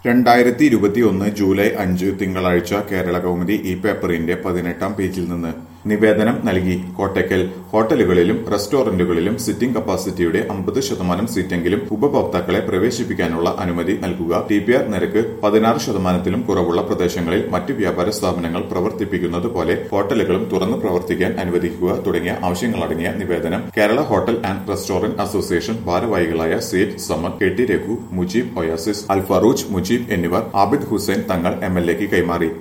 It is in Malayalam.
രണ്ടായിരത്തി ഇരുപത്തിയൊന്ന് ജൂലൈ അഞ്ച് തിങ്കളാഴ്ച കേരള കൗമുദി ഈ പേപ്പറിന്റെ പതിനെട്ടാം പേജിൽ നിന്ന് നിവേദനം നൽകി കോട്ടയ്ക്കൽ ഹോട്ടലുകളിലും റെസ്റ്റോറന്റുകളിലും സിറ്റിംഗ് കപ്പാസിറ്റിയുടെ അമ്പത് ശതമാനം സീറ്റെങ്കിലും ഉപഭോക്താക്കളെ പ്രവേശിപ്പിക്കാനുള്ള അനുമതി നൽകുക ടി പി ആർ നിരക്ക് പതിനാറ് ശതമാനത്തിലും കുറവുള്ള പ്രദേശങ്ങളിൽ മറ്റ് വ്യാപാര സ്ഥാപനങ്ങൾ പ്രവർത്തിപ്പിക്കുന്നത് പോലെ ഹോട്ടലുകളും തുറന്നു പ്രവർത്തിക്കാൻ അനുവദിക്കുക തുടങ്ങിയ ആവശ്യങ്ങളടങ്ങിയ നിവേദനം Kerala hotel and restaurant association ഭാരവാഹികളായ Syed Samad K T Raghu Mujeeb Oasis Al Farooj Mujeeb എന്നിവർ ആബിദ് ഹുസൈൻ തങ്ങൾ എം എൽ എക്ക് കൈമാറി